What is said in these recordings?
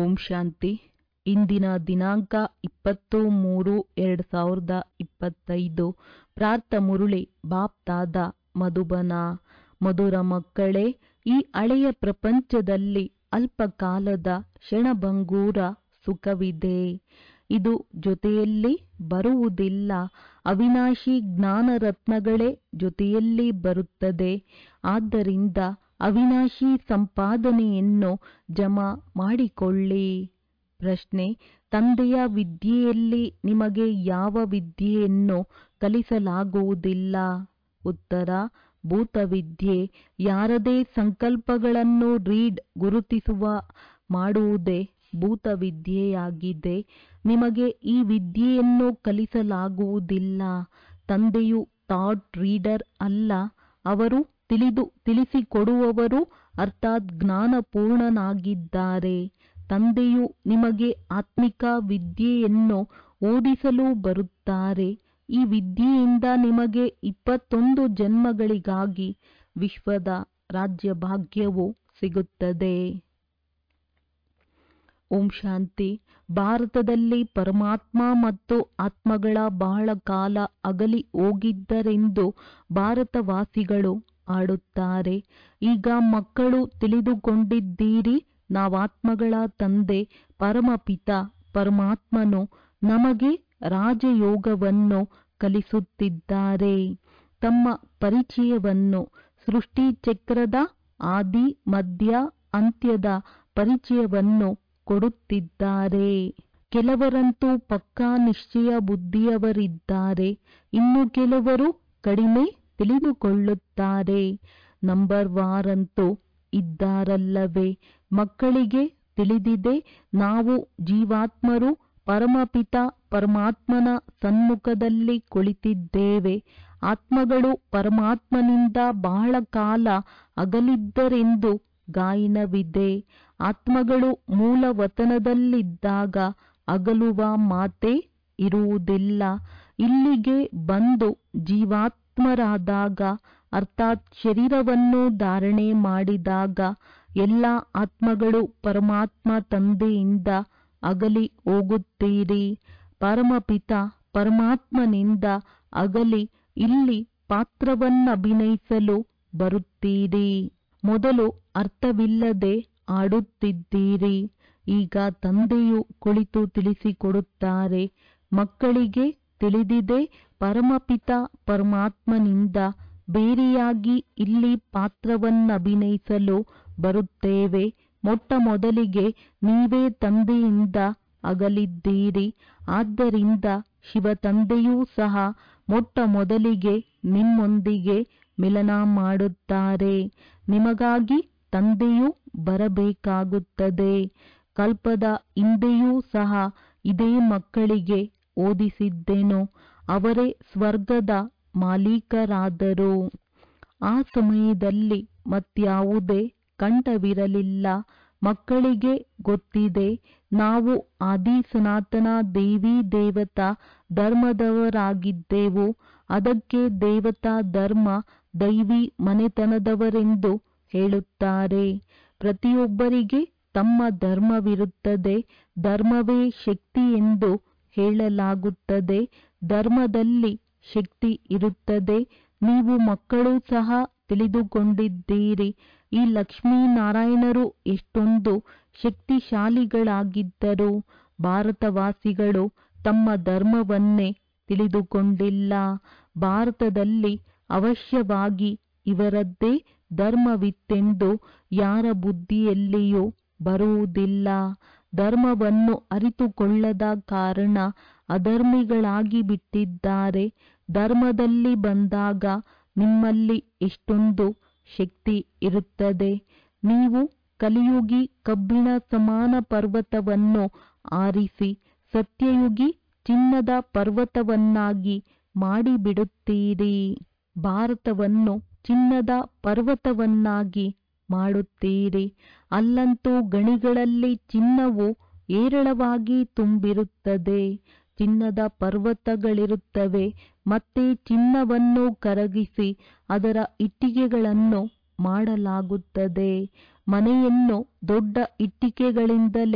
ಓಂ ಶಾಂತಿ ಇಂದಿನ ದಿನಾಂಕ ಇಪ್ಪತ್ತು ಮೂರು ಎರಡು ಸಾವಿರದ ಇಪ್ಪತ್ತೈದು ಪ್ರಾರ್ಥ ಮುರುಳಿ ಬಾಪ್ತಾದ ಮಧುಬನ ಮಧುರ ಮಕ್ಕಳೇ ಈ ಹಳೆಯ ಪ್ರಪಂಚದಲ್ಲಿ ಅಲ್ಪಕಾಲದ ಕ್ಷಣಭಂಗೂರ ಸುಖವಿದೆ ಇದು ಜೊತೆಯಲ್ಲಿ ಬರುವುದಿಲ್ಲ ಅವಿನಾಶಿ ಜ್ಞಾನರತ್ನಗಳೇ ಜೊತೆಯಲ್ಲಿ ಬರುತ್ತದೆ ಆದ್ದರಿಂದ ಅವಿನಾಶಿ ಸಂಪಾದನೆಯನ್ನು ಜಮಾ ಮಾಡಿಕೊಳ್ಳಿ ಪ್ರಶ್ನೆ ತಂದೆಯ ವಿದ್ಯೆಯಲ್ಲಿ ನಿಮಗೆ ಯಾವ ವಿದ್ಯೆಯನ್ನು ಕಲಿಸಲಾಗುವುದಿಲ್ಲ ಉತ್ತರ ಭೂತವಿದ್ಯೆ ಯಾರದೇ ಸಂಕಲ್ಪಗಳನ್ನು ರೀಡ್ ಗುರುತಿಸುವ ಮಾಡುವುದೇ ಭೂತವಿದ್ಯೆಯಾಗಿದೆ ನಿಮಗೆ ಈ ವಿದ್ಯೆಯನ್ನು ಕಲಿಸಲಾಗುವುದಿಲ್ಲ ತಂದೆಯು ಥಾಟ್ ರೀಡರ್ ಅಲ್ಲ ಅವರು ತಿಳಿದು ತಿಳಿಸಿಕೊಡುವವರು ಅರ್ಥಾತ್ ಜ್ಞಾನಪೂರ್ಣನಾಗಿದ್ದಾರೆ ತಂದೆಯು ನಿಮಗೆ ಆತ್ಮಿಕ ವಿದ್ಯೆಯನ್ನು ಓದಿಸಲು ಬರುತ್ತಾರೆ ಈ ವಿದ್ಯೆಯಿಂದ ನಿಮಗೆ ಇಪ್ಪತ್ತೊಂದು ಜನ್ಮಗಳಿಗಾಗಿ ವಿಶ್ವದ ರಾಜ್ಯಭಾಗ್ಯವು ಸಿಗುತ್ತದೆ ಓಂ ಶಾಂತಿ ಭಾರತದಲ್ಲಿ ಪರಮಾತ್ಮ ಮತ್ತು ಆತ್ಮಗಳ ಬಹಳ ಕಾಲ ಅಗಲಿ ಹೋಗಿದ್ದರೆಂದು ಭಾರತವಾಸಿಗಳು ಆಡುತ್ತಾರೆ ಈಗ ಮಕ್ಕಳು ತಿಳಿದುಕೊಂಡಿದ್ದೀರಿ ನಾವಾತ್ಮಗಳ ತಂದೆ ಪರಮಪಿತ ಪರಮಾತ್ಮನು ನಮಗೆ ರಾಜಯೋಗವನ್ನು ಕಲಿಸುತ್ತಿದ್ದಾರೆ ತಮ್ಮ ಪರಿಚಯವನ್ನು ಸೃಷ್ಟಿ ಚಕ್ರದ ಆದಿ ಮಧ್ಯ ಅಂತ್ಯದ ಪರಿಚಯವನ್ನು ಕೊಡುತ್ತಿದ್ದಾರೆ ಕೆಲವರಂತೂ ಪಕ್ಕಾ ನಿಶ್ಚಯ ಬುದ್ಧಿಯವರಿದ್ದಾರೆ ಇನ್ನು ಕೆಲವರು ಕಡಿಮೆ ತಿಳಿದುಕೊಳ್ಳುತ್ತಾರೆ ನಂಬರ್ ವಾರಂತೂ ಇದ್ದಾರಲ್ಲವೇ ಮಕ್ಕಳಿಗೆ ತಿಳಿದಿದೆ ನಾವು ಜೀವಾತ್ಮರು ಪರಮಪಿತ ಪರಮಾತ್ಮನ ಸನ್ಮುಖದಲ್ಲಿ ಕುಳಿತಿದ್ದೇವೆ ಆತ್ಮಗಳು ಪರಮಾತ್ಮನಿಂದ ಬಹಳ ಕಾಲ ಅಗಲಿದ್ದರೆಂದು ಗಾಯನವಿದೆ ಆತ್ಮಗಳು ಮೂಲ ವತನದಲ್ಲಿದ್ದಾಗ ಅಗಲುವ ಮಾತೇ ಇರುವುದಿಲ್ಲ ಇಲ್ಲಿಗೆ ಬಂದು ಜೀವಾತ್ಮರಾದಾಗ ಅರ್ಥಾತ್ ಶರೀರವನ್ನು ಧಾರಣೆ ಮಾಡಿದಾಗ ಎಲ್ಲ ಆತ್ಮಗಳು ಪರಮಾತ್ಮ ತಂದೆಯಿಂದ ಅಗಲಿ ಹೋಗುತ್ತೀರಿ ಪರಮಪಿತ ಪರಮಾತ್ಮನಿಂದ ಅಗಲಿ ಇಲ್ಲಿ ಪಾತ್ರವನ್ನಭಿನಯಿಸಲು ಬರುತ್ತೀರಿ ಮೊದಲು ಅರ್ಥವಿಲ್ಲದೆ ಆಡುತ್ತಿದ್ದೀರಿ ಈಗ ತಂದೆಯು ಕುಳಿತು ತಿಳಿಸಿಕೊಡುತ್ತಾರೆ ಮಕ್ಕಳಿಗೆ ತಿಳಿದಿದೆ ಪರಮಪಿತ ಪರಮಾತ್ಮನಿಂದ ಬೇರೆಯಾಗಿ ಇಲ್ಲಿ ಪಾತ್ರವನ್ನಭಿನಯಿಸಲು ಬರುತ್ತೇವೆ ಮೊಟ್ಟ ಮೊದಲಿಗೆ ನೀವೇ ತಂದೆಯಿಂದ ಅಗಲಿದ್ದೀರಿ ಆದ್ದರಿಂದ ಶಿವ ತಂದೆಯೂ ಸಹ ಮೊಟ್ಟ ಮೊದಲಿಗೆ ನಿಮ್ಮೊಂದಿಗೆ ಮಿಲನ ಮಾಡುತ್ತಾರೆ ನಿಮಗಾಗಿ ತಂದೆಯು ಬರಬೇಕಾಗುತ್ತದೆ ಕಲ್ಪದ ಹಿಂದೆಯೂ ಸಹ ಇದೇ ಮಕ್ಕಳಿಗೆ ಓದಿಸಿದ್ದೆನು ಅವರೇ ಸ್ವರ್ಗದ ಮಾಲೀಕರಾದರು ಆ ಸಮಯದಲ್ಲಿ ಮತ್ಯಾವುದೇ ಕಂಠವಿರಲಿಲ್ಲ ಮಕ್ಕಳಿಗೆ ಗೊತ್ತಿದೆ ನಾವು ಆದಿ ಸನಾತನ ದೇವಿ ದೇವತಾ ಧರ್ಮದವರಾಗಿದ್ದೆವು ಅದಕ್ಕೆ ದೇವತಾ ಧರ್ಮ ದೈವಿ ಮನೆತನದವರೆಂದು ಹೇಳುತ್ತಾರೆ ಪ್ರತಿಯೊಬ್ಬರಿಗೆ ತಮ್ಮ ಧರ್ಮವಿರುತ್ತದೆ ಧರ್ಮವೇ ಶಕ್ತಿ ಎಂದು ಹೇಳಲಾಗುತ್ತದೆ ಧರ್ಮದಲ್ಲಿ ಶಕ್ತಿ ಇರುತ್ತದೆ ನೀವು ಮಕ್ಕಳು ಸಹ ತಿಳಿದುಕೊಂಡಿದ್ದೀರಿ ಈ ಲಕ್ಷ್ಮೀನಾರಾಯಣರು ಎಷ್ಟೊಂದು ಶಕ್ತಿಶಾಲಿಗಳಾಗಿದ್ದರು ಭಾರತವಾಸಿಗಳು ತಮ್ಮ ಧರ್ಮವನ್ನೇ ತಿಳಿದುಕೊಂಡಿಲ್ಲ ಭಾರತದಲ್ಲಿ ಅವಶ್ಯವಾಗಿ ಇವರದ್ದೇ ಧರ್ಮವಿತ್ತೆಂದು ಯಾರ ಬುದ್ಧಿಯಲ್ಲಿಯೂ ಬರುವುದಿಲ್ಲ ಧರ್ಮವನ್ನು ಅರಿತುಕೊಳ್ಳದ ಕಾರಣ ಅಧರ್ಮಿಗಳಾಗಿ ಬಿಟ್ಟಿದ್ದಾರೆ ಧರ್ಮದಲ್ಲಿ ಬಂದಾಗ ನಿಮ್ಮಲ್ಲಿ ಎಷ್ಟೊಂದು ಶಕ್ತಿ ಇರುತ್ತದೆ ನೀವು ಕಲಿಯುಗಿ ಕಬ್ಬಿಣ ಸಮಾನ ಪರ್ವತವನ್ನು ಆರಿಸಿ ಸತ್ಯಯುಗಿ ಚಿನ್ನದ ಪರ್ವತವನ್ನಾಗಿ ಮಾಡಿಬಿಡುತ್ತೀರಿ ಭಾರತವನ್ನು ಚಿನ್ನದ ಪರ್ವತವನ್ನಾಗಿ ಮಾಡುತ್ತೀರಿ ಅಲ್ಲಂತೂ ಗಣಿಗಳಲ್ಲಿ ಚಿನ್ನವು ಏರಳವಾಗಿ ತುಂಬಿರುತ್ತದೆ ಚಿನ್ನದ ಪರ್ವತಗಳಿರುತ್ತವೆ ಮತ್ತೆ ಚಿನ್ನವನ್ನು ಕರಗಿಸಿ ಅದರ ಇಟ್ಟಿಗೆಗಳನ್ನು ಮಾಡಲಾಗುತ್ತದೆ ಮನೆಯನ್ನು ದೊಡ್ಡ ಇಟ್ಟಿಗೆಗಳಿಂದಲೇ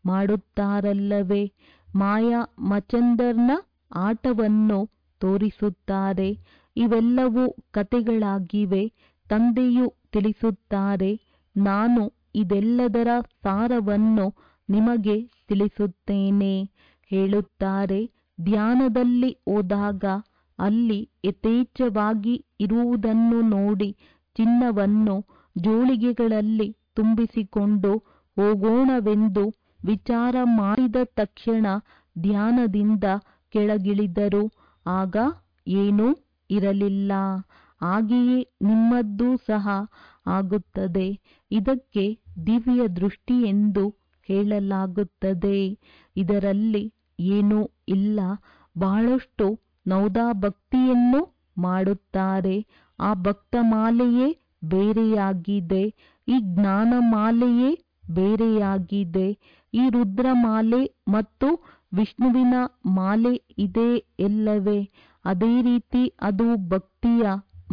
ಮಾಡುತ್ತಾರಲ್ಲವೇ ಮಾಯಾ ಮಚಂದರ್ನ ಆಟವನ್ನು ತೋರಿಸುತ್ತಾರೆ ಇವೆಲ್ಲವೂ ಕತೆಗಳಾಗಿವೆ ತಂದೆಯು ತಿಳಿಸುತ್ತಾರೆ ನಾನು ಇದೆಲ್ಲದರ ಸಾರವನ್ನು ನಿಮಗೆ ತಿಳಿಸುತ್ತೇನೆ ಹೇಳುತ್ತಾರೆ ಧ್ಯಾನದಲ್ಲಿ ಹೋದಾಗ ಅಲ್ಲಿ ಯಥೇಚ್ಛವಾಗಿ ಇರುವುದನ್ನು ನೋಡಿ ಚಿನ್ನವನ್ನು ಜೋಳಿಗೆಗಳಲ್ಲಿ ತುಂಬಿಸಿಕೊಂಡು ಹೋಗೋಣವೆಂದು ವಿಚಾರ ಮಾಡಿದ ತಕ್ಷಣ ಧ್ಯಾನದಿಂದ ಕೆಳಗಿಳಿದರು ಆಗ ಏನೂ ಇರಲಿಲ್ಲ ಹಾಗೆಯೇ ನಿಮ್ಮದ್ದೂ ಸಹ ಆಗುತ್ತದೆ ಇದಕ್ಕೆ ದಿವ್ಯ ದೃಷ್ಟಿ ಎಂದು ಹೇಳಲಾಗುತ್ತದೆ ಇದರಲ್ಲಿ ಏನೂ ಇಲ್ಲ ಬಹಳಷ್ಟು ನೌದಾ ಭಕ್ತಿಯನ್ನು ಮಾಡುತ್ತಾರೆ ಆ ಭಕ್ತಮಾಲೆಯೇ ಬೇರೆಯಾಗಿದೆ ಈ ಜ್ಞಾನಮಾಲೆಯೇ ಬೇರೆಯಾಗಿದೆ ಈ ರುದ್ರಮಾಲೆ ಮತ್ತು ವಿಷ್ಣುವಿನ ಮಾಲೆ ಇದೆ ಎಲ್ಲವೇ ಅದೇ ರೀತಿ ಅದು ಭಕ್ತಿಯ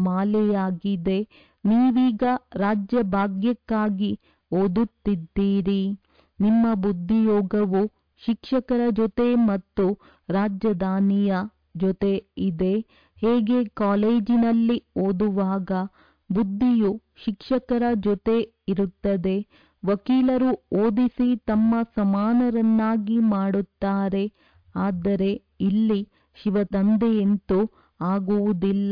ಮಾಲೆಯಾಗಿದೆ ನೀವೀಗ ರಾಜ್ಯ ಭಾಗ್ಯಕ್ಕಾಗಿ ಓದುತ್ತಿದ್ದೀರಿ ನಿಮ್ಮ ಬುದ್ಧಿಯೋಗವು ಶಿಕ್ಷಕರ ಜೊತೆ ಮತ್ತು ರಾಜಧಾನಿಯ ಜೊತೆ ಇದೆ ಹೇಗೆ ಕಾಲೇಜಿನಲ್ಲಿ ಓದುವಾಗ ಬುದ್ಧಿಯು ಶಿಕ್ಷಕರ ಜೊತೆ ಇರುತ್ತದೆ ವಕೀಲರು ಓದಿಸಿ ತಮ್ಮ ಸಮಾನರನ್ನಾಗಿ ಮಾಡುತ್ತಾರೆ ಆದರೆ ಇಲ್ಲಿ ಶಿವತಂದೆಯಂತೂ ಆಗುವುದಿಲ್ಲ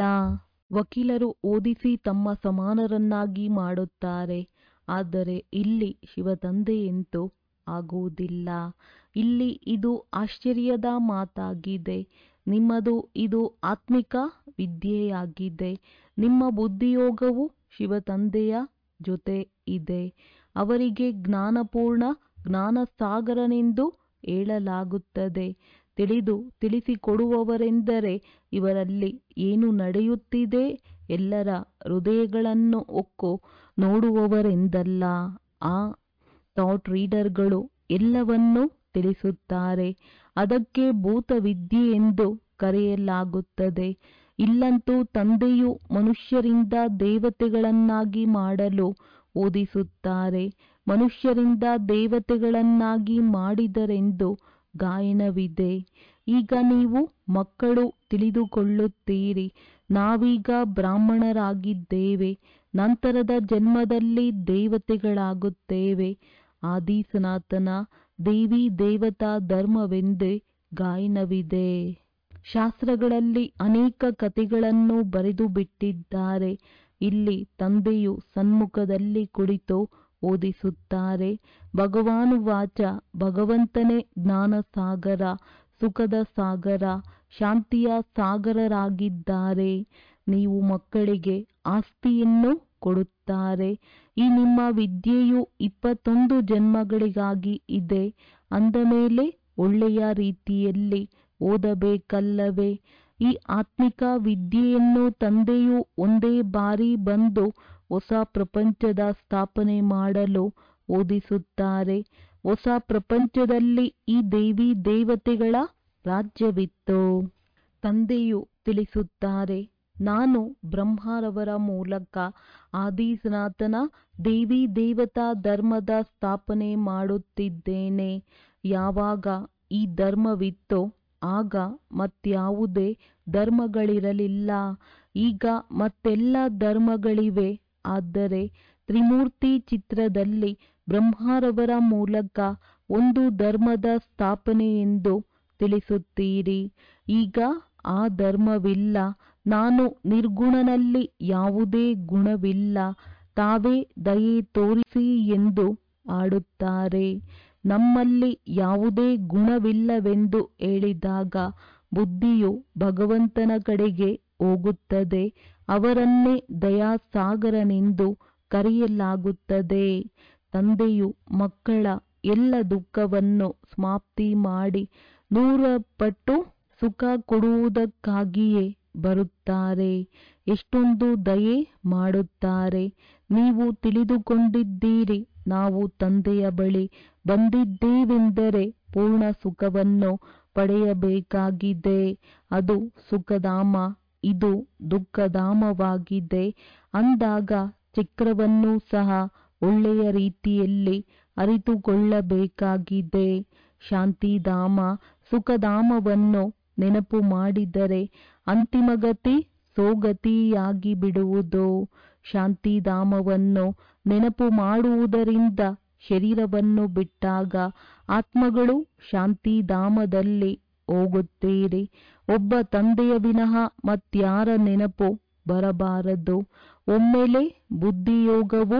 ವಕೀಲರು ಓದಿಸಿ ತಮ್ಮ ಸಮಾನರನ್ನಾಗಿ ಮಾಡುತ್ತಾರೆ ಆದರೆ ಇಲ್ಲಿ ಶಿವತಂದೆಯಂತೂ ಆಗುವುದಿಲ್ಲ ಇಲ್ಲಿ ಇದು ಆಶ್ಚರ್ಯದ ಮಾತಾಗಿದೆ ನಿಮ್ಮದು ಇದು ಆತ್ಮಿಕ ವಿದ್ಯೆಯಾಗಿದೆ ನಿಮ್ಮ ಬುದ್ಧಿಯೋಗವು ಶಿವತಂದೆಯ ಜೊತೆ ಇದೆ ಅವರಿಗೆ ಜ್ಞಾನಪೂರ್ಣ ಜ್ಞಾನಸಾಗರನೆಂದು ಹೇಳಲಾಗುತ್ತದೆ ತಿಳಿದು ತಿಳಿಸಿಕೊಡುವವರೆಂದರೆ ಇವರಲ್ಲಿ ಏನು ನಡೆಯುತ್ತಿದೆ ಎಲ್ಲರ ಹೃದಯಗಳನ್ನು ಹೊಕ್ಕು ನೋಡುವವರೆಂದಲ್ಲ ಆ ಥಾಟ್ ರೀಡರ್ಗಳು ಎಲ್ಲವನ್ನೂ ತಿಳಿಸುತ್ತಾರೆ ಅದಕ್ಕೆ ಭೂತವಿದ್ಯೆ ಎಂದು ಕರೆಯಲಾಗುತ್ತದೆ ಇಲ್ಲಂತೂ ತಂದೆಯು ಮನುಷ್ಯರಿಂದ ದೇವತೆಗಳನ್ನಾಗಿ ಮಾಡಲು ಓದಿಸುತ್ತಾರೆ ಮನುಷ್ಯರಿಂದ ದೇವತೆಗಳನ್ನಾಗಿ ಮಾಡಿದರೆಂದು ಗಾಯನವಿದೆ ಈಗ ನೀವು ಮಕ್ಕಳು ತಿಳಿದುಕೊಳ್ಳುತ್ತೀರಿ ನಾವೀಗ ಬ್ರಾಹ್ಮಣರಾಗಿದ್ದೇವೆ ನಂತರದ ಜನ್ಮದಲ್ಲಿ ದೇವತೆಗಳಾಗುತ್ತೇವೆ ಆದಿ ಸನಾತನ ದೇವಿ ದೇವತಾ ಧರ್ಮವೆಂದೇ ಗಾಯನವಿದೆ ಶಾಸ್ತ್ರಗಳಲ್ಲಿ ಅನೇಕ ಕಥೆಗಳನ್ನು ಬರೆದು ಬಿಟ್ಟಿದ್ದಾರೆ ಇಲ್ಲಿ ತಂದೆಯು ಸನ್ಮುಖದಲ್ಲಿ ಕುಳಿತು ಓದಿಸುತ್ತಾರೆ ಭಗವಾನು ವಾಚ ಭಗವಂತನೇ ಜ್ಞಾನ ಸಾಗರ ಸುಖದ ಸಾಗರ ಶಾಂತಿಯ ಸಾಗರರಾಗಿದ್ದಾರೆ ನೀವು ಮಕ್ಕಳಿಗೆ ಆಸ್ತಿಯನ್ನು ಕೊಡುತ್ತಾರೆ ಈ ನಿಮ್ಮ ವಿದ್ಯೆಯು ಇಪ್ಪತ್ತೊಂದು ಜನ್ಮಗಳಿಗಾಗಿ ಇದೆ ಅಂದ ಮೇಲೆ ಒಳ್ಳೆಯ ರೀತಿಯಲ್ಲಿ ಓದಬೇಕಲ್ಲವೇ ಈ ಆತ್ಮಿಕ ವಿದ್ಯೆಯನ್ನು ತಂದೆಯು ಒಂದೇ ಬಾರಿ ಬಂದು ಹೊಸ ಪ್ರಪಂಚದ ಸ್ಥಾಪನೆ ಮಾಡಲು ಓದಿಸುತ್ತಾರೆ ಹೊಸ ಪ್ರಪಂಚದಲ್ಲಿ ಈ ದೇವಿ ದೇವತೆಗಳ ರಾಜ್ಯವಿತ್ತು ತಂದೆಯು ತಿಳಿಸುತ್ತಾರೆ ನಾನು ಬ್ರಹ್ಮರವರ ಮೂಲಕ ಆದಿ ಸನಾತನ ದೇವಿ ದೇವತಾ ಧರ್ಮದ ಸ್ಥಾಪನೆ ಮಾಡುತ್ತಿದ್ದೇನೆ ಯಾವಾಗ ಈ ಧರ್ಮವಿತ್ತೋ ಆಗ ಮತ್ಯಾವುದೇ ಧರ್ಮಗಳಿರಲಿಲ್ಲ ಈಗ ಮತ್ತೆಲ್ಲ ಧರ್ಮಗಳಿವೆ ಆದರೆ ತ್ರಿಮೂರ್ತಿ ಚಿತ್ರದಲ್ಲಿ ಬ್ರಹ್ಮರವರ ಮೂಲಕ ಒಂದು ಧರ್ಮದ ಸ್ಥಾಪನೆ ಎಂದು ತಿಳಿಸುತ್ತೀರಿ ಈಗ ಆ ಧರ್ಮವಿಲ್ಲ ನಾನು ನಿರ್ಗುಣನಲ್ಲಿ ಯಾವುದೇ ಗುಣವಿಲ್ಲ ತಾವೇ ದಯೆ ತೋರಿಸಿ ಎಂದು ಆಡುತ್ತಾರೆ ನಮ್ಮಲ್ಲಿ ಯಾವುದೇ ಗುಣವಿಲ್ಲವೆಂದು ಹೇಳಿದಾಗ ಬುದ್ಧಿಯು ಭಗವಂತನ ಕಡೆಗೆ ಹೋಗುತ್ತದೆ ಅವರನ್ನೇ ದಯಾಸಾಗರನೆಂದು ಕರೆಯಲಾಗುತ್ತದೆ ತಂದೆಯು ಮಕ್ಕಳ ಎಲ್ಲ ದುಃಖವನ್ನು ಸಮಾಪ್ತಿ ಮಾಡಿ ನೂರ ಪಟ್ಟು ಸುಖ ಕೊಡುವುದಕ್ಕಾಗಿಯೇ ಬರುತ್ತಾರೆ ಎಷ್ಟೊಂದು ದಯೆ ಮಾಡುತ್ತಾರೆ ನೀವು ತಿಳಿದುಕೊಂಡಿದ್ದೀರಿ ನಾವು ತಂದೆಯ ಬಳಿ ಬಂದಿದ್ದೇವೆಂದರೆ ಪೂರ್ಣ ಸುಖವನ್ನು ಪಡೆಯಬೇಕಾಗಿದೆ ಅದು ಸುಖಧಾಮ ಇದು ದುಃಖಧಾಮವಾಗಿದೆ ಅಂದಾಗ ಚಕ್ರವನ್ನು ಸಹ ಒಳ್ಳೆಯ ರೀತಿಯಲ್ಲಿ ಅರಿತುಕೊಳ್ಳಬೇಕಾಗಿದೆ ಶಾಂತಿಧಾಮ ಸುಖಧಾಮವನ್ನು ನೆನಪು ಮಾಡಿದರೆ ಅಂತಿಮಗತಿ ಸೋಗತಿಯಾಗಿ ಬಿಡುವುದು ಶಾಂತಿಧಾಮವನ್ನು ನೆನಪು ಮಾಡುವುದರಿಂದ ಶರೀರವನ್ನು ಬಿಟ್ಟಾಗ ಆತ್ಮಗಳು ಶಾಂತಿಧಾಮದಲ್ಲಿ ಹೋಗುತ್ತೀರಿ ಒಬ್ಬ ತಂದೆಯ ವಿನಃ ಮತ್ಯಾರ ನೆನಪು ಬರಬಾರದು ಒಮ್ಮೆಲೆ ಬುದ್ಧಿಯೋಗವು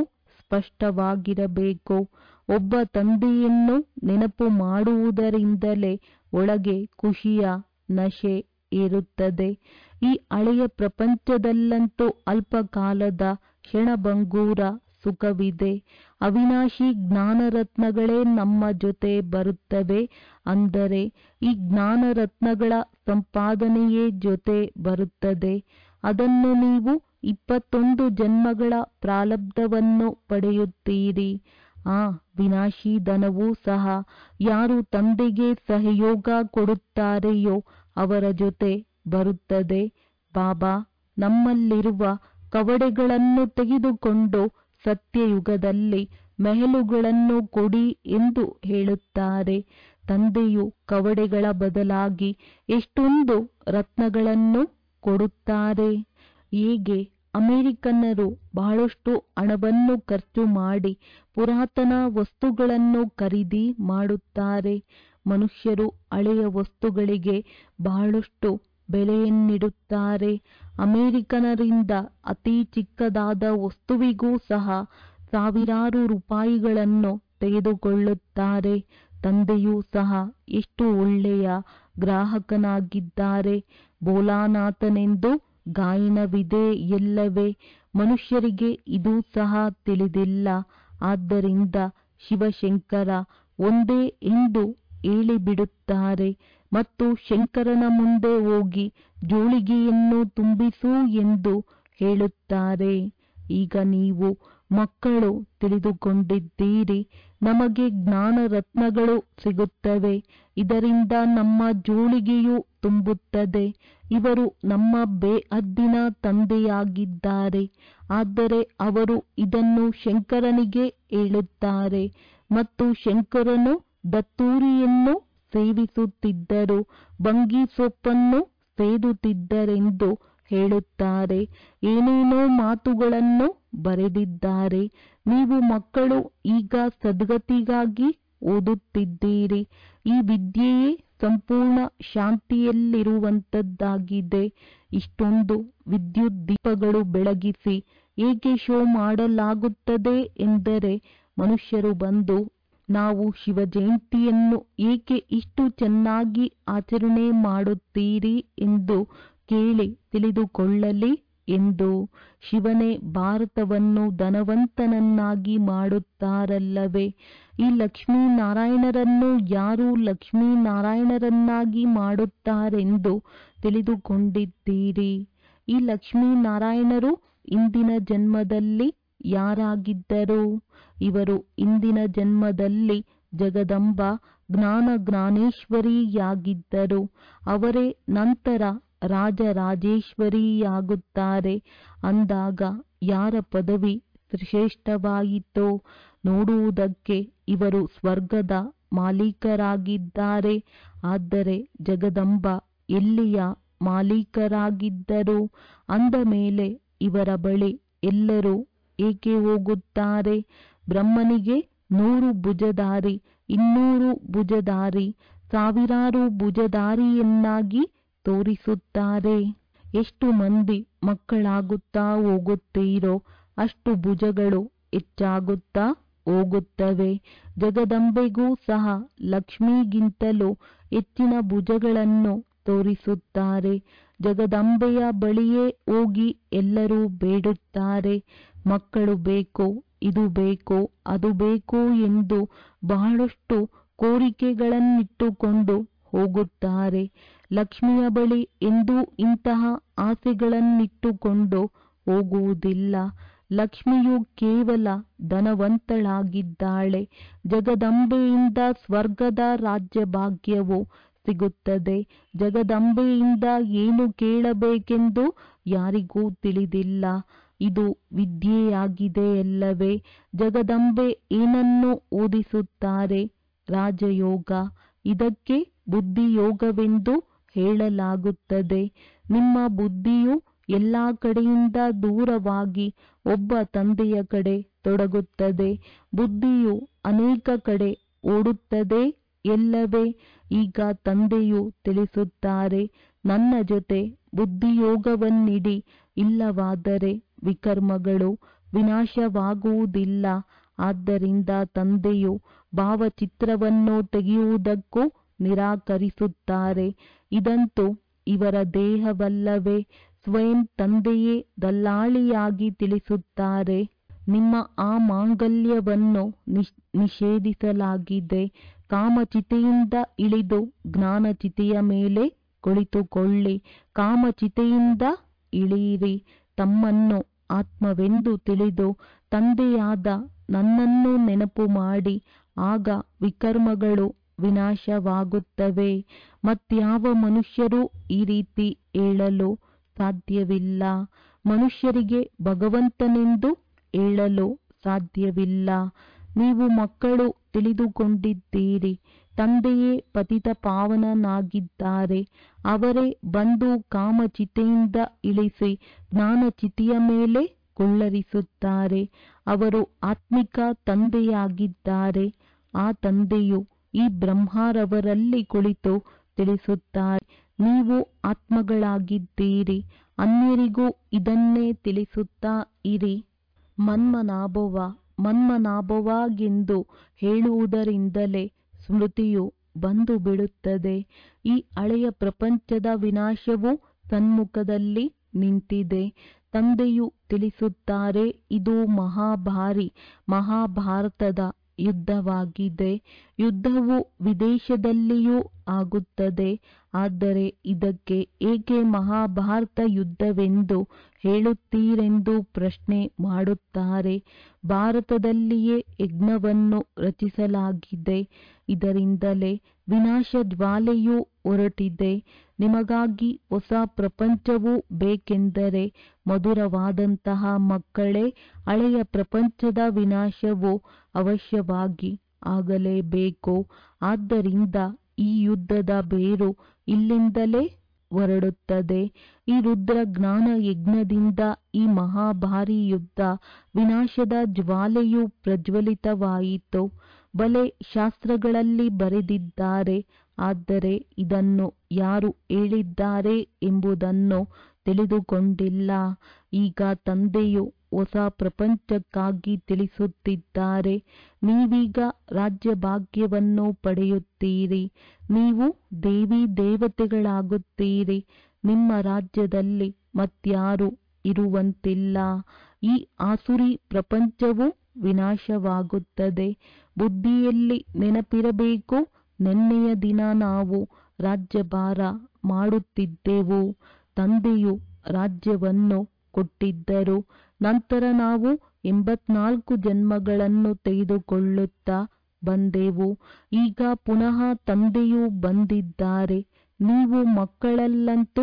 ಸ್ಪಷ್ಟವಾಗಿರಬೇಕು ಒಬ್ಬ ತಂದೆಯನ್ನು ನೆನಪು ಮಾಡುವುದರಿಂದಲೇ ಒಳಗೆ ಖುಷಿಯ ನಶೆ ಏರುತ್ತದೆ ಈ ಹಳೆಯ ಪ್ರಪಂಚದಲ್ಲಂತೂ ಅಲ್ಪಕಾಲದ ಕ್ಷಣಭಂಗೂರ ಸುಖವಿದೆ ಅವಿನಾಶಿ ಜ್ಞಾನರತ್ನಗಳೇ ನಮ್ಮ ಜೊತೆ ಬರುತ್ತವೆ ಅಂದರೆ ಈ ಜ್ಞಾನರತ್ನಗಳ ಸಂಪಾದನೆಯೇ ಜೊತೆ ಬರುತ್ತದೆ ಅದನ್ನು ನೀವು ಇಪ್ಪತ್ತೊಂದು ಜನ್ಮಗಳ ಪ್ರಾರಬ್ಧವನ್ನು ಪಡೆಯುತ್ತೀರಿ ಆ ವಿನಾಶಿ ಧನವೂ ಸಹ ಯಾರು ತಂದೆಗೆ ಸಹಯೋಗ ಕೊಡುತ್ತಾರೆಯೋ ಅವರ ಜೊತೆ ಬರುತ್ತದೆ ಬಾಬಾ ನಮ್ಮಲ್ಲಿರುವ ಕವಡೆಗಳನ್ನು ತೆಗೆದುಕೊಂಡು ಸತ್ಯಯುಗದಲ್ಲಿ ಮೆಹಲುಗಳನ್ನು ಕೊಡಿ ಎಂದು ಹೇಳುತ್ತಾರೆ ತಂದೆಯು ಕವಡೆಗಳ ಬದಲಾಗಿ ಎಷ್ಟೊಂದು ರತ್ನಗಳನ್ನು ಕೊಡುತ್ತಾರೆ ಹೇಗೆ ಅಮೆರಿಕನ್ನರು ಬಹಳಷ್ಟು ಹಣವನ್ನು ಖರ್ಚು ಮಾಡಿ ಪುರಾತನ ವಸ್ತುಗಳನ್ನು ಖರೀದಿ ಮಾಡುತ್ತಾರೆ ಮನುಷ್ಯರು ಹಳೆಯ ವಸ್ತುಗಳಿಗೆ ಬಹಳಷ್ಟು ಬೆಲೆಯನ್ನಿಡುತ್ತಾರೆ ಅಮೆರಿಕನರಿಂದ ಅತಿ ಚಿಕ್ಕದಾದ ವಸ್ತುವಿಗೂ ಸಹ ಸಾವಿರಾರು ರೂಪಾಯಿಗಳನ್ನು ತೆಗೆದುಕೊಳ್ಳುತ್ತಾರೆ ತಂದೆಯೂ ಸಹ ಎಷ್ಟು ಒಳ್ಳೆಯ ಗ್ರಾಹಕನಾಗಿದ್ದಾರೆ ಬೋಲಾನಾಥನೆಂದು ಗಾಯನವಿದೆ ಎಲ್ಲವೇ ಮನುಷ್ಯರಿಗೆ ಇದೂ ಸಹ ತಿಳಿದಿಲ್ಲ ಆದ್ದರಿಂದ ಶಿವಶಂಕರ ಒಂದೇ ಎಂದು ಹೇಳಿಬಿಡುತ್ತಾರೆ ಮತ್ತು ಶಂಕರನ ಮುಂದೆ ಹೋಗಿ ಜೋಳಿಗೆಯನ್ನು ತುಂಬಿಸು ಎಂದು ಹೇಳುತ್ತಾರೆ ಈಗ ನೀವು ಮಕ್ಕಳು ತಿಳಿದುಕೊಂಡಿದ್ದೀರಿ ನಮಗೆ ಜ್ಞಾನ ರತ್ನಗಳು ಸಿಗುತ್ತವೆ ಇದರಿಂದ ನಮ್ಮ ಜೋಳಿಗೆಯು ತುಂಬುತ್ತದೆ ಇವರು ನಮ್ಮ ಬೇಹದ್ದಿನ ತಂದೆಯಾಗಿದ್ದಾರೆ ಆದರೆ ಅವರು ಇದನ್ನು ಶಂಕರನಿಗೆ ಹೇಳುತ್ತಾರೆ ಮತ್ತು ಶಂಕರನು ದತ್ತೂರಿಯನ್ನು ಸೇವಿಸುತ್ತಿದ್ದರು ಬಂಗಿ ಸೊಪ್ಪನ್ನು ಸೇದುತ್ತಿದ್ದರೆಂದು ಹೇಳುತ್ತಾರೆ ಏನೇನೋ ಮಾತುಗಳನ್ನು ಬರೆದಿದ್ದಾರೆ ನೀವು ಮಕ್ಕಳು ಈಗ ಸದ್ಗತಿಗಾಗಿ ಓದುತ್ತಿದ್ದೀರಿ ಈ ವಿದ್ಯೆಯೇ ಸಂಪೂರ್ಣ ಶಾಂತಿಯಲ್ಲಿರುವಂತದ್ದಾಗಿದೆ ಇಷ್ಟೊಂದು ವಿದ್ಯುತ್ ದೀಪಗಳು ಬೆಳಗಿಸಿ ಏಕೆ ಶೋ ಮಾಡಲಾಗುತ್ತದೆ ಎಂದರೆ ಮನುಷ್ಯರು ಬಂದು ನಾವು ಶಿವ ಜಯಂತಿಯನ್ನು ಏಕೆ ಇಷ್ಟು ಚೆನ್ನಾಗಿ ಆಚರಣೆ ಮಾಡುತ್ತೀರಿ ಎಂದು ಕೇಳಿ ತಿಳಿದುಕೊಳ್ಳಲಿ ಎಂದು ಶಿವನೇ ಭಾರತವನ್ನು ಧನವಂತನನ್ನಾಗಿ ಮಾಡುತ್ತಾರಲ್ಲವೇ ಈ ಲಕ್ಷ್ಮೀನಾರಾಯಣರನ್ನು ಯಾರು ಲಕ್ಷ್ಮೀನಾರಾಯಣರನ್ನಾಗಿ ಮಾಡುತ್ತಾರೆಂದು ತಿಳಿದುಕೊಂಡಿದ್ದೀರಿ ಈ ಲಕ್ಷ್ಮೀನಾರಾಯಣರು ಇಂದಿನ ಜನ್ಮದಲ್ಲಿ ಯಾರಾಗಿದ್ದರು ಇವರು ಇಂದಿನ ಜನ್ಮದಲ್ಲಿ ಜಗದಂಬ ಜ್ಞಾನ ಜ್ಞಾನೇಶ್ವರಿಯಾಗಿದ್ದರು ಅವರೇ ನಂತರ ರಾಜರಾಜೇಶ್ವರಿಯಾಗುತ್ತಾರೆ ಅಂದಾಗ ಯಾರ ಪದವಿ ಶ್ರೇಷ್ಠವಾಯಿತೋ ನೋಡುವುದಕ್ಕೆ ಇವರು ಸ್ವರ್ಗದ ಮಾಲೀಕರಾಗಿದ್ದಾರೆ ಆದರೆ ಜಗದಂಬ ಎಲ್ಲಿಯ ಮಾಲೀಕರಾಗಿದ್ದರು ಅಂದ ಮೇಲೆ ಇವರ ಬಳಿ ಎಲ್ಲರೂ ಏಕೆ ಹೋಗುತ್ತಾರೆ ಬ್ರಹ್ಮನಿಗೆ ನೂರು ಭುಜಧಾರಿ ಇನ್ನೂರು ಭುಜಧಾರಿ ಸಾವಿರಾರು ಭುಜಧಾರಿಯನ್ನಾಗಿ ತೋರಿಸುತ್ತಾರೆ ಎಷ್ಟು ಮಂದಿ ಮಕ್ಕಳಾಗುತ್ತಾ ಹೋಗುತ್ತೀರೋ ಅಷ್ಟು ಭುಜಗಳು ಹೆಚ್ಚಾಗುತ್ತಾ ಹೋಗುತ್ತವೆ ಜಗದಂಬೆಗೂ ಸಹ ಲಕ್ಷ್ಮಿಗಿಂತಲೂ ಹೆಚ್ಚಿನ ಭುಜಗಳನ್ನು ತೋರಿಸುತ್ತಾರೆ ಜಗದಂಬೆಯ ಬಳಿಯೇ ಹೋಗಿ ಎಲ್ಲರೂ ಬೇಡುತ್ತಾರೆ ಮಕ್ಕಳು ಬೇಕು ಇದು ಬೇಕು ಅದು ಬೇಕು ಎಂದು ಬಹಳಷ್ಟು ಕೋರಿಕೆಗಳನ್ನಿಟ್ಟುಕೊಂಡು ಹೋಗುತ್ತಾರೆ ಲಕ್ಷ್ಮಿಯ ಬಳಿ ಎಂದೂ ಇಂತಹ ಆಸೆಗಳನ್ನಿಟ್ಟುಕೊಂಡು ಹೋಗುವುದಿಲ್ಲ ಲಕ್ಷ್ಮಿಯು ಕೇವಲ ಧನವಂತಳಾಗಿದ್ದಾಳೆ ಜಗದಂಬೆಯಿಂದ ಸ್ವರ್ಗದ ರಾಜ್ಯ ಭಾಗ್ಯವು ಸಿಗುತ್ತದೆ ಜಗದಂಬೆಯಿಂದ ಏನು ಕೇಳಬೇಕೆಂದು ಯಾರಿಗೂ ತಿಳಿದಿಲ್ಲ ಇದು ವಿದ್ಯೆಯಾಗಿದೆಯಲ್ಲವೇ ಜಗದಂಬೆ ಏನನ್ನು ಓದಿಸುತ್ತಾರೆ ರಾಜಯೋಗ ಇದಕ್ಕೆ ಬುದ್ಧಿಯೋಗವೆಂದು ಹೇಳಲಾಗುತ್ತದೆ ನಿಮ್ಮ ಬುದ್ಧಿಯು ಎಲ್ಲ ಕಡೆಯಿಂದ ದೂರವಾಗಿ ಒಬ್ಬ ತಂದೆಯ ಕಡೆ ತೊಡಗುತ್ತದೆ ಬುದ್ಧಿಯು ಅನೇಕ ಕಡೆ ಓಡುತ್ತದೆ ಎಲ್ಲವೇ ಈಗ ತಂದೆಯು ತಿಳಿಸುತ್ತಾರೆ ನನ್ನ ಜೊತೆ ಬುದ್ಧಿಯೋಗವನ್ನಿಡಿ ಇಲ್ಲವಾದರೆ ವಿಕರ್ಮಗಳು ವಿನಾಶವಾಗುವುದಿಲ್ಲ ಆದ್ದರಿಂದ ತಂದೆಯು ಭಾವಚಿತ್ರವನ್ನು ತೆಗೆಯುವುದಕ್ಕೂ ನಿರಾಕರಿಸುತ್ತಾರೆ ಇದಂತೂ ಇವರ ದೇಹವಲ್ಲವೇ ಸ್ವಯಂ ತಂದೆಯೇ ದಲ್ಲಾಳಿಯಾಗಿ ತಿಳಿಸುತ್ತಾರೆ ನಿಮ್ಮ ಆ ಮಾಂಗಲ್ಯವನ್ನು ನಿಷೇಧಿಸಲಾಗಿದೆ ಕಾಮಚಿತೆಯಿಂದ ಇಳಿದು ಜ್ಞಾನಚಿತೆಯ ಮೇಲೆ ಕುಳಿತುಕೊಳ್ಳಿ ಕಾಮಚಿತೆಯಿಂದ ಇಳಿಯಿರಿ ತಮ್ಮನ್ನು ಆತ್ಮವೆಂದು ತಿಳಿದು ತಂದೆಯಾದ ನನ್ನನ್ನು ನೆನಪು ಮಾಡಿ ಆಗ ವಿಕರ್ಮಗಳು ವಿನಾಶವಾಗುತ್ತವೆ ಮತ್ಯಾವ ಮನುಷ್ಯರು ಈ ರೀತಿ ಹೇಳಲು ಸಾಧ್ಯವಿಲ್ಲ ಮನುಷ್ಯರಿಗೆ ಭಗವಂತನೆಂದು ಹೇಳಲು ಸಾಧ್ಯವಿಲ್ಲ ನೀವು ಮಕ್ಕಳು ತಿಳಿದುಕೊಂಡಿದ್ದೀರಿ ತಂದೆಯೇ ಪತಿತ ಪಾವನನಾಗಿದ್ದಾರೆ ಅವರೇ ಬಂದು ಕಾಮಚಿತೆಯಿಂದ ಇಳಿಸಿ ಜ್ಞಾನಚಿತೆಯ ಮೇಲೆ ಕುಳ್ಳರಿಸುತ್ತಾರೆ ಅವರು ಆತ್ಮಿಕ ತಂದೆಯಾಗಿದ್ದಾರೆ ಆ ತಂದೆಯು ಈ ಬ್ರಹ್ಮರವರಲ್ಲಿ ಕುಳಿತು ತಿಳಿಸುತ್ತಾರೆ ನೀವು ಆತ್ಮಗಳಾಗಿದ್ದೀರಿ ಅನ್ಯರಿಗೂ ಇದನ್ನೇ ತಿಳಿಸುತ್ತಾ ಇರಿ ಮನ್ಮನಾಭವ ಮನ್ಮನಾಭವಾಗೆಂದು ಹೇಳುವುದರಿಂದಲೇ ಸ್ಮೃತಿಯು ಬಂದು ಬಿಡುತ್ತದೆ ಈ ಹಳೆಯ ಪ್ರಪಂಚದ ವಿನಾಶವು ಸನ್ಮುಖದಲ್ಲಿ ನಿಂತಿದೆ ತಂದೆಯು ತಿಳಿಸುತ್ತಾರೆ ಇದು ಮಹಾಭಾರಿ ಮಹಾಭಾರತದ ಯುದ್ಧವಾಗಿದೆ ಯುದ್ಧವು ವಿದೇಶದಲ್ಲಿಯೂ ಆಗುತ್ತದೆ ಆದರೆ ಇದಕ್ಕೆ ಏಕೆ ಮಹಾಭಾರತ ಯುದ್ಧವೆಂದು ಹೇಳುತ್ತೀರೆಂದು ಪ್ರಶ್ನೆ ಮಾಡುತ್ತಾರೆ ಭಾರತದಲ್ಲಿಯೇ ಯಜ್ಞವನ್ನು ರಚಿಸಲಾಗಿದೆ ಇದರಿಂದಲೇ ವಿನಾಶ ಜ್ವಾಲೆಯು ಹೊರಟಿದೆ ನಿಮಗಾಗಿ ಹೊಸ ಪ್ರಪಂಚವು ಬೇಕೆಂದರೆ ಮಧುರವಾದಂತಹ ಮಕ್ಕಳೇ ಹಳೆಯ ಪ್ರಪಂಚದ ವಿನಾಶವು ಅವಶ್ಯವಾಗಿ ಆಗಲೇಬೇಕು ಆದ್ದರಿಂದ ಈ ಯುದ್ಧದ ಬೇರು ಇಲ್ಲಿಂದಲೇ ಹೊರಡುತ್ತದೆ ಈ ರುದ್ರ ಜ್ಞಾನ ಯಜ್ಞದಿಂದ ಈ ಮಹಾಭಾರಿ ಯುದ್ಧ ವಿನಾಶದ ಜ್ವಾಲೆಯು ಪ್ರಜ್ವಲಿತವಾಯಿತು ಬಲೆ ಶಾಸ್ತ್ರಗಳಲ್ಲಿ ಬರೆದಿದ್ದಾರೆ ಆದರೆ ಇದನ್ನು ಯಾರು ಹೇಳಿದ್ದಾರೆ ಎಂಬುದನ್ನು ತಿಳಿದುಕೊಂಡಿಲ್ಲ ಈಗ ತಂದೆಯು ಹೊಸ ಪ್ರಪಂಚಕ್ಕಾಗಿ ತಿಳಿಸುತ್ತಿದ್ದಾರೆ ನೀವೀಗ ರಾಜ್ಯ ಭಾಗ್ಯವನ್ನು ಪಡೆಯುತ್ತೀರಿ ನೀವು ದೇವಿ ದೇವತೆಗಳಾಗುತ್ತೀರಿ ನಿಮ್ಮ ರಾಜ್ಯದಲ್ಲಿ ಮತ್ಯಾರು ಇರುವಂತಿಲ್ಲ ಈ ಆಸುರಿ ಪ್ರಪಂಚವು ವಿನಾಶವಾಗುತ್ತದೆ ಬುದ್ಧಿಯಲ್ಲಿ ನೆನಪಿರಬೇಕು ನಿನ್ನೆಯ ದಿನ ನಾವು ರಾಜ್ಯಭಾರ ಮಾಡುತ್ತಿದ್ದೆವು ತಂದೆಯು ರಾಜ್ಯವನ್ನು ಕೊಟ್ಟಿದ್ದರು ನಂತರ ನಾವು ಎಂಬತ್ನಾಲ್ಕು ಜನ್ಮಗಳನ್ನು ತೆಗೆದುಕೊಳ್ಳುತ್ತಾ ಬಂದೆವು ಈಗ ಪುನಃ ತಂದೆಯು ಬಂದಿದ್ದಾರೆ ನೀವು ಮಕ್ಕಳಲ್ಲಂತೂ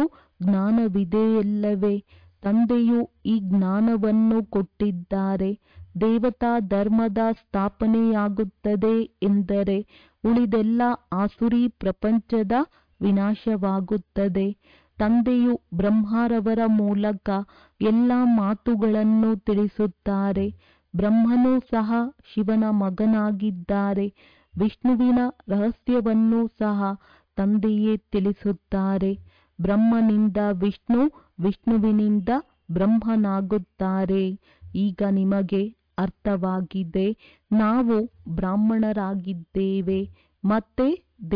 ಜ್ಞಾನವಿದೆಯಲ್ಲವೇ ತಂದೆಯು ಈ ಜ್ಞಾನವನ್ನು ಕೊಟ್ಟಿದ್ದಾರೆ ದೇವತಾ ಧರ್ಮದ ಸ್ಥಾಪನೆಯಾಗುತ್ತದೆ ಎಂದರೆ ಉಳಿದೆಲ್ಲ ಆಸುರಿ ಪ್ರಪಂಚದ ವಿನಾಶವಾಗುತ್ತದೆ ತಂದೆಯು ಬ್ರಹ್ಮರವರ ಮೂಲಕ ಎಲ್ಲ ಮಾತುಗಳನ್ನು ತಿಳಿಸುತ್ತಾರೆ ಬ್ರಹ್ಮನೂ ಸಹ ಶಿವನ ಮಗನಾಗಿದ್ದಾರೆ ವಿಷ್ಣುವಿನ ರಹಸ್ಯವನ್ನೂ ಸಹ ತಂದೆಯೇ ತಿಳಿಸುತ್ತಾರೆ ಬ್ರಹ್ಮನಿಂದ ವಿಷ್ಣು ವಿಷ್ಣುವಿನಿಂದ ಬ್ರಹ್ಮನಾಗುತ್ತಾರೆ ಈಗ ನಿಮಗೆ ಅರ್ಥವಾಗಿದೆ ನಾವು ಬ್ರಾಹ್ಮಣರಾಗಿದ್ದೇವೆ ಮತ್ತೆ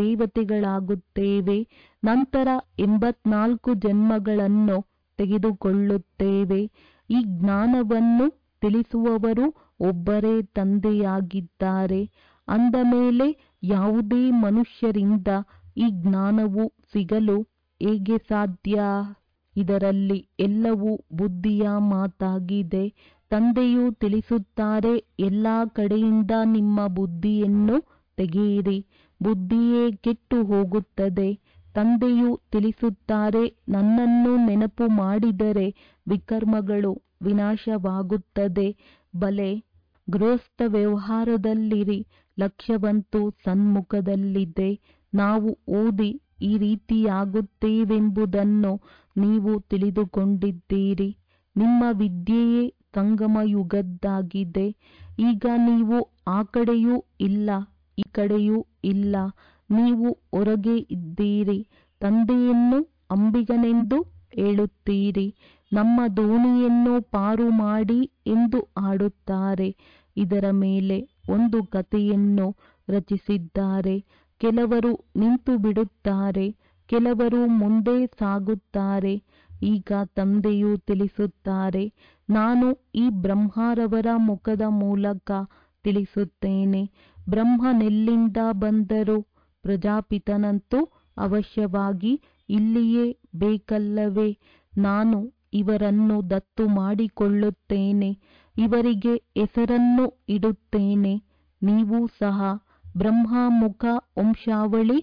ದೇವತೆಗಳಾಗುತ್ತೇವೆ ನಂತರ ಎಂಬತ್ನಾಲ್ಕು ಜನ್ಮಗಳನ್ನು ತೆಗೆದುಕೊಳ್ಳುತ್ತೇವೆ ಈ ಜ್ಞಾನವನ್ನು ತಿಳಿಸುವವರು ಒಬ್ಬರೇ ತಂದೆಯಾಗಿದ್ದಾರೆ ಅಂದ ಮೇಲೆ ಯಾವುದೇ ಮನುಷ್ಯರಿಂದ ಈ ಜ್ಞಾನವು ಸಿಗಲು ಹೇಗೆ ಸಾಧ್ಯ ಇದರಲ್ಲಿ ಎಲ್ಲವೂ ಬುದ್ಧಿಯ ಮಾತಾಗಿದೆ ತಂದೆಯು ತಿಳಿಸುತ್ತಾರೆ ಎಲ್ಲ ಕಡೆಯಿಂದ ನಿಮ್ಮ ಬುದ್ಧಿಯನ್ನು ತೆಗೆಯಿರಿ ಬುದ್ಧಿಯೇ ಕೆಟ್ಟು ಹೋಗುತ್ತದೆ ತಂದೆಯು ತಿಳಿಸುತ್ತಾರೆ ನನ್ನನ್ನು ನೆನಪು ಮಾಡಿದರೆ ವಿಕರ್ಮಗಳು ವಿನಾಶವಾಗುತ್ತದೆ ಬಲೆ ಗೃಹಸ್ಥ ವ್ಯವಹಾರದಲ್ಲಿರಿ ಲಕ್ಷ್ಯವಂತೂ ಸನ್ಮುಖದಲ್ಲಿದೆ ನಾವು ಓದಿ ಈ ರೀತಿಯಾಗುತ್ತೇವೆಂಬುದನ್ನು ನೀವು ತಿಳಿದುಕೊಂಡಿದ್ದೀರಿ ನಿಮ್ಮ ವಿದ್ಯೆಯೇ ಸಂಗಮ ಯುಗದ್ದಾಗಿದೆ ಈಗ ನೀವು ಆ ಕಡೆಯೂ ಇಲ್ಲ ಈ ಕಡೆಯೂ ಇಲ್ಲ ನೀವು ಹೊರಗೆ ಇದ್ದೀರಿ ತಂದೆಯನ್ನು ಅಂಬಿಗನೆಂದು ಹೇಳುತ್ತೀರಿ ನಮ್ಮ ದೋಣಿಯನ್ನು ಪಾರು ಮಾಡಿ ಎಂದು ಆಡುತ್ತಾರೆ ಇದರ ಮೇಲೆ ಒಂದು ಕಥೆಯನ್ನು ರಚಿಸಿದ್ದಾರೆ ಕೆಲವರು ನಿಂತು ಬಿಡುತ್ತಾರೆ ಕೆಲವರು ಮುಂದೆ ಸಾಗುತ್ತಾರೆ ಈಗ ತಂದೆಯು ತಿಳಿಸುತ್ತಾರೆ ನಾನು ಈ ಬ್ರಹ್ಮರವರ ಮುಖದ ಮೂಲಕ ತಿಳಿಸುತ್ತೇನೆ ಬ್ರಹ್ಮನೆಲ್ಲಿಂದ ಬಂದರು ಪ್ರಜಾಪಿತನಂತೂ ಅವಶ್ಯವಾಗಿ ಇಲ್ಲಿಯೇ ಬೇಕಲ್ಲವೇ ನಾನು ಇವರನ್ನು ದತ್ತು ಮಾಡಿಕೊಳ್ಳುತ್ತೇನೆ ಇವರಿಗೆ ಹೆಸರನ್ನು ಇಡುತ್ತೇನೆ ನೀವು ಸಹ ಬ್ರಹ್ಮಮುಖ ವಂಶಾವಳಿ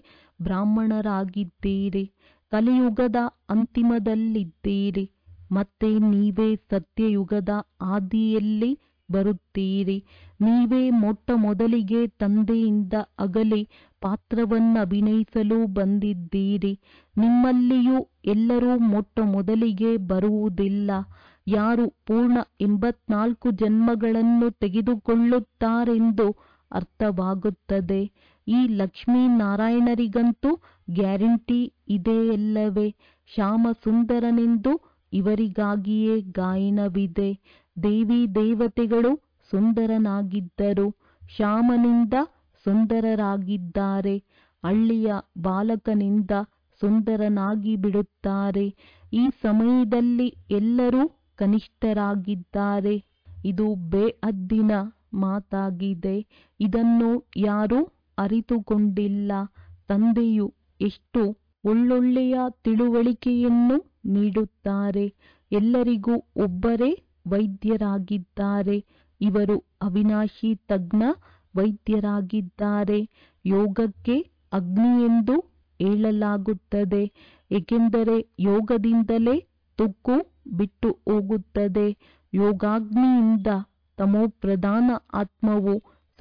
ಬ್ರಾಹ್ಮಣರಾಗಿದ್ದೀರಿ ಕಲಿಯುಗದ ಅಂತಿಮದಲ್ಲಿದ್ದೀರಿ ಮತ್ತೆ ನೀವೇ ಸತ್ಯಯುಗದ ಆದಿಯಲ್ಲಿ ಬರುತ್ತೀರಿ ನೀವೇ ಮೊಟ್ಟ ಮೊದಲಿಗೆ ತಂದೆಯಿಂದ ಅಗಲಿ ಪಾತ್ರವನ್ನು ಅಭಿನಯಿಸಲು ಬಂದಿದ್ದೀರಿ ನಿಮ್ಮಲ್ಲಿಯೂ ಎಲ್ಲರೂ ಮೊಟ್ಟ ಮೊದಲಿಗೆ ಬರುವುದಿಲ್ಲ ಯಾರು ಪೂರ್ಣ ಎಂಬತ್ನಾಲ್ಕು ಜನ್ಮಗಳನ್ನು ತೆಗೆದುಕೊಳ್ಳುತ್ತಾರೆಂದು ಅರ್ಥವಾಗುತ್ತದೆ ಈ ಲಕ್ಷ್ಮೀನಾರಾಯಣರಿಗಂತೂ ಗ್ಯಾರಂಟಿ ಇದೆಯಲ್ಲವೇ ಶ್ಯಾಮ ಸುಂದರನೆಂದು ಇವರಿಗಾಗಿಯೇ ಗಾಯನವಿದೆ ದೇವಿ ದೇವತೆಗಳು ಸುಂದರನಾಗಿದ್ದರು ಶ್ಯಾಮನಿಂದ ಸುಂದರರಾಗಿದ್ದಾರೆ ಹಳ್ಳಿಯ ಬಾಲಕನಿಂದ ಸುಂದರನಾಗಿ ಬಿಡುತ್ತಾರೆ ಈ ಸಮಯದಲ್ಲಿ ಎಲ್ಲರೂ ಕನಿಷ್ಠರಾಗಿದ್ದಾರೆ ಇದು ಬೇಅದ್ದಿನ ಮಾತಾಗಿದೆ ಇದನ್ನು ಯಾರೂ ಅರಿತುಕೊಂಡಿಲ್ಲ ತಂದೆಯು ಎಷ್ಟು ಒಳ್ಳೊಳ್ಳೆಯ ತಿಳುವಳಿಕೆಯನ್ನು ನೀಡುತ್ತಾರೆ ಎಲ್ಲರಿಗೂ ಒಬ್ಬರೇ ವೈದ್ಯರಾಗಿದ್ದಾರೆ ಇವರು ಅವಿನಾಶಿ ತಜ್ಞ ವೈದ್ಯರಾಗಿದ್ದಾರೆ ಯೋಗಕ್ಕೆ ಅಗ್ನಿ ಎಂದು ಹೇಳಲಾಗುತ್ತದೆ ಏಕೆಂದರೆ ಯೋಗದಿಂದಲೇ ತುಕ್ಕು ಬಿಟ್ಟು ಹೋಗುತ್ತದೆ ಯೋಗಾಗ್ನಿಯಿಂದ ತಮೋಪ್ರಧಾನ ಆತ್ಮವು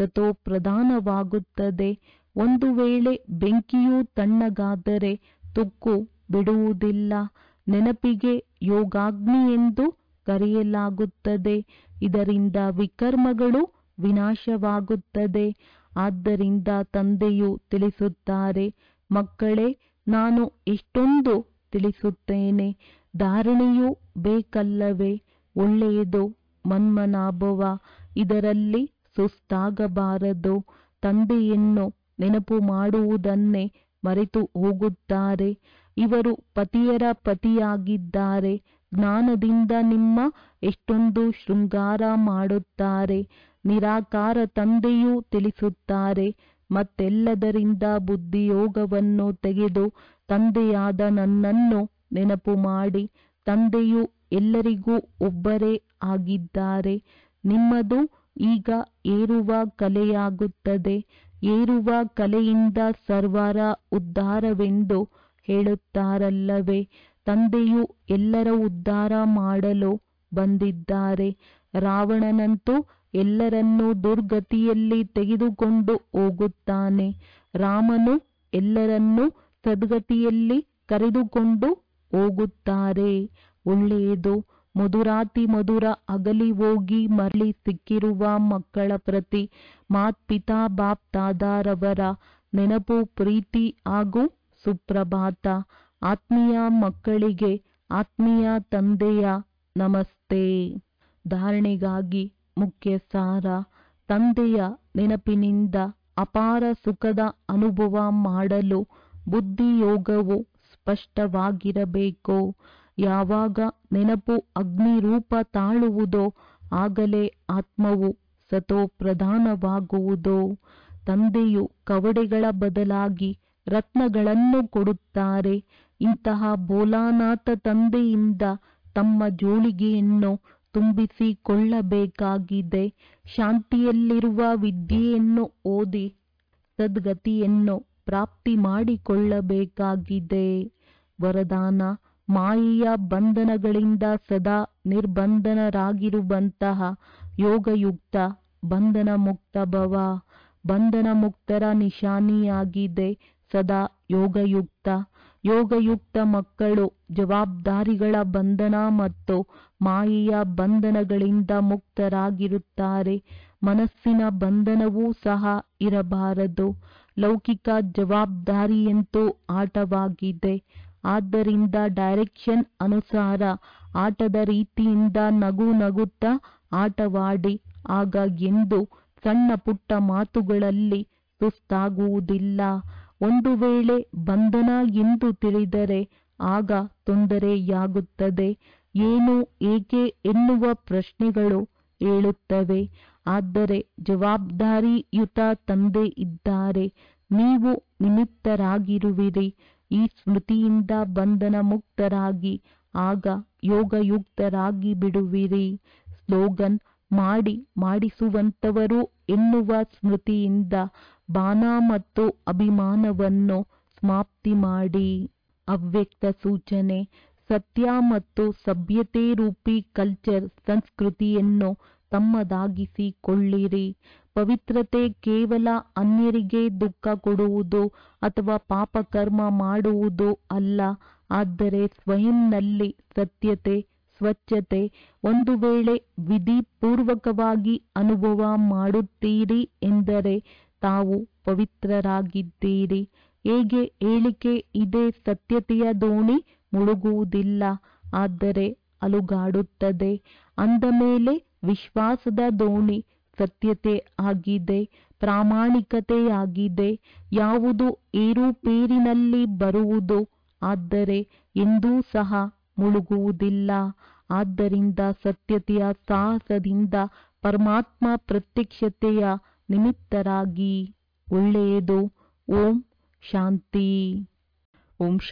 ಸತೋಪ್ರಧಾನವಾಗುತ್ತದೆ ಒಂದು ವೇಳೆ ಬೆಂಕಿಯು ತಣ್ಣಗಾದರೆ ತುಕ್ಕು ಬಿಡುವುದಿಲ್ಲ ನೆನಪಿಗೆ ಯೋಗಾಗ್ನಿ ಎಂದು ಕರೆಯಲಾಗುತ್ತದೆ ಇದರಿಂದ ವಿಕರ್ಮಗಳು ವಿನಾಶವಾಗುತ್ತದೆ ಆದ್ದರಿಂದ ತಂದೆಯು ತಿಳಿಸುತ್ತಾರೆ ಮಕ್ಕಳೇ ನಾನು ಎಷ್ಟೊಂದು ತಿಳಿಸುತ್ತೇನೆ ಧಾರಣೆಯೂ ಬೇಕಲ್ಲವೇ ಒಳ್ಳೆಯದು ಮನ್ಮನಾಭವ ಇದರಲ್ಲಿ ಸುಸ್ತಾಗಬಾರದು ತಂದೆಯನ್ನು ನೆನಪು ಮಾಡುವುದನ್ನೇ ಮರೆತು ಹೋಗುತ್ತಾರೆ ಇವರು ಪತಿಯರ ಪತಿಯಾಗಿದ್ದಾರೆ ಜ್ಞಾನದಿಂದ ನಿಮ್ಮ ಎಷ್ಟೊಂದು ಶೃಂಗಾರ ಮಾಡುತ್ತಾರೆ ನಿರಾಕಾರ ತಂದೆಯೂ ತಿಳಿಸುತ್ತಾರೆ ಮತ್ತೆಲ್ಲದರಿಂದ ಬುದ್ಧಿಯೋಗವನ್ನು ತೆಗೆದು ತಂದೆಯಾದ ನನ್ನನ್ನು ನೆನಪು ಮಾಡಿ ತಂದೆಯು ಎಲ್ಲರಿಗೂ ಒಬ್ಬರೇ ಆಗಿದ್ದಾರೆ ನಿಮ್ಮದು ಈಗ ಏರುವ ಕಲೆಯಾಗುತ್ತದೆ ಏರುವ ಕಲೆಯಿಂದ ಸರ್ವರ ಉದ್ಧಾರವೆಂದು ಹೇಳುತ್ತಾರಲ್ಲವೇ ತಂದೆಯು ಎಲ್ಲರ ಉದ್ಧಾರ ಮಾಡಲು ಬಂದಿದ್ದಾರೆ ರಾವಣನಂತೂ ಎಲ್ಲರನ್ನೂ ದುರ್ಗತಿಯಲ್ಲಿ ತೆಗೆದುಕೊಂಡು ಹೋಗುತ್ತಾನೆ ರಾಮನು ಎಲ್ಲರನ್ನೂ ಸದ್ಗತಿಯಲ್ಲಿ ಕರೆದುಕೊಂಡು ಹೋಗುತ್ತಾರೆ ಒಳ್ಳೆಯದು ಮಧುರಾತಿ ಮಧುರ ಅಗಲಿ ಹೋಗಿ ಮರಳಿ ಸಿಕ್ಕಿರುವ ಮಕ್ಕಳ ಪ್ರತಿ ಮಾತ್ಪಿತಾ ಬಾಪ್ ದಾದಾರವರ ನೆನಪು ಪ್ರೀತಿ ಹಾಗೂ ಸುಪ್ರಭಾತ ಆತ್ಮೀಯ ಮಕ್ಕಳಿಗೆ ಆತ್ಮೀಯ ತಂದೆಯ ನಮಸ್ತೆ ಧಾರಣೆಗಾಗಿ ಮುಖ್ಯ ಸಾರ ತಂದೆಯ ನೆನಪಿನಿಂದ ಅಪಾರ ಸುಖದ ಅನುಭವ ಮಾಡಲು ಬುದ್ಧಿಯೋಗವು ಸ್ಪಷ್ಟವಾಗಿರಬೇಕು ಯಾವಾಗ ನೆನಪು ಅಗ್ನಿರೂಪ ತಾಳುವುದೋ ಆಗಲೇ ಆತ್ಮವು ಸತೋಪ್ರಧಾನವಾಗುವುದು ತಂದೆಯು ಕವಡೆಗಳ ಬದಲಾಗಿ ರತ್ನಗಳನ್ನು ಕೊಡುತ್ತಾರೆ ಇಂತಹ ಬೋಲಾನಾಥ ತಂದೆಯಿಂದ ತಮ್ಮ ಜೋಳಿಗೆಯನ್ನು ತುಂಬಿಸಿಕೊಳ್ಳಬೇಕಾಗಿದೆ ಶಾಂತಿಯಲ್ಲಿರುವ ವಿದ್ಯೆಯನ್ನು ಓದಿ ಸದ್ಗತಿಯನ್ನು ಪ್ರಾಪ್ತಿ ಮಾಡಿಕೊಳ್ಳಬೇಕಾಗಿದೆ ವರದಾನ ಮಾಯೆಯ ಬಂಧನಗಳಿಂದ ಸದಾ ನಿರ್ಬಂಧನರಾಗಿರುವಂತಹ ಯೋಗಯುಕ್ತ ಬಂಧನ ಮುಕ್ತ ಭವ ಬಂಧನ ಮುಕ್ತರ ನಿಶಾನಿಯಾಗಿದೆ ಸದಾ ಯೋಗಯುಕ್ತ ಯೋಗಯುಕ್ತ ಮಕ್ಕಳು ಜವಾಬ್ದಾರಿಗಳ ಬಂಧನ ಮತ್ತು ಮಾಯೆಯ ಬಂಧನಗಳಿಂದ ಮುಕ್ತರಾಗಿರುತ್ತಾರೆ ಮನಸ್ಸಿನ ಬಂಧನವೂ ಸಹ ಇರಬಾರದು ಲೌಕಿಕ ಜವಾಬ್ದಾರಿಯಂತೂ ಆಟವಾಗಿದೆ ಆದ್ದರಿಂದ ಡೈರೆಕ್ಷನ್ ಅನುಸಾರ ಆಟದ ರೀತಿಯಿಂದ ನಗು ನಗುತ್ತಾ ಆಟವಾಡಿ ಆಗ ಎಂದು ಸಣ್ಣ ಪುಟ್ಟ ಮಾತುಗಳಲ್ಲಿ ಸುಸ್ತಾಗುವುದಿಲ್ಲ ಒಂದು ವೇಳೆ ಬಂಧನ ಎಂದು ತಿಳಿದರೆ ಆಗ ತೊಂದರೆಯಾಗುತ್ತದೆ ಏನು ಏಕೆ ಎನ್ನುವ ಪ್ರಶ್ನೆಗಳು ಏಳುತ್ತವೆ ಆದರೆ ಜವಾಬ್ದಾರಿಯುತ ತಂದೆ ಇದ್ದಾರೆ ನೀವು ನಿಮಿತ್ತರಾಗಿರುವಿರಿ ಈ ಸ್ಮೃತಿಯಿಂದ ಬಂಧನ ಮುಕ್ತರಾಗಿ ಆಗ ಯೋಗಯುಕ್ತರಾಗಿ ಬಿಡುವಿರಿ ಸ್ಲೋಗನ್ ಮಾಡಿ ಮಾಡಿಸುವಂತವರು ಎನ್ನುವ ಸ್ಮೃತಿಯಿಂದ ಬಾನ ಮತ್ತು ಅಭಿಮಾನವನ್ನು ಸಮಾಪ್ತಿ ಮಾಡಿ ಅವ್ಯಕ್ತ ಸೂಚನೆ ಸತ್ಯ ಮತ್ತು ಸಭ್ಯತೆ ರೂಪಿ ಕಲ್ಚರ್ ಸಂಸ್ಕೃತಿಯನ್ನು ತಮ್ಮದಾಗಿಸಿಕೊಳ್ಳಿರಿ ಪವಿತ್ರತೆ ಕೇವಲ ಅನ್ಯರಿಗೆ ದುಃಖ ಕೊಡುವುದು ಅಥವಾ ಪಾಪಕರ್ಮ ಮಾಡುವುದು ಅಲ್ಲ ಆದರೆ ಸ್ವಯಂನಲ್ಲಿ ಸತ್ಯತೆ ಸ್ವಚ್ಛತೆ ಒಂದು ವೇಳೆ ವಿಧಿಪೂರ್ವಕವಾಗಿ ಅನುಭವ ಮಾಡುತ್ತೀರಿ ಎಂದರೆ ತಾವು ಪವಿತ್ರರಾಗಿದ್ದೀರಿ ಹೇಗೆ ಹೇಳಿಕೆ ಇದೆ ಸತ್ಯತೆಯ ದೋಣಿ ಮುಳುಗುವುದಿಲ್ಲ ಆದರೆ ಅಲುಗಾಡುತ್ತದೆ ಅಂದ ಮೇಲೆ ವಿಶ್ವಾಸದ ದೋಣಿ ಸತ್ಯತೆ ಆಗಿದೆ ಪ್ರಾಮಾಣಿಕತೆಯಾಗಿದೆ ಯಾವುದು ಏರುಪೇರಿನಲ್ಲಿ ಬರುವುದು ಆದರೆ ಎಂದೂ ಸಹ ಮುಳುಗುವುದಿಲ್ಲ ಆದ್ದರಿಂದ ಸತ್ಯತೆಯ ಸಾಹಸದಿಂದ ಪರಮಾತ್ಮ ಪ್ರತ್ಯಕ್ಷತೆಯ ನಿಮಿತ್ತರಾಗಿ ಒಳ್ಳೆಯದು ಓಂ ಶಾಂತಿ ಓಂ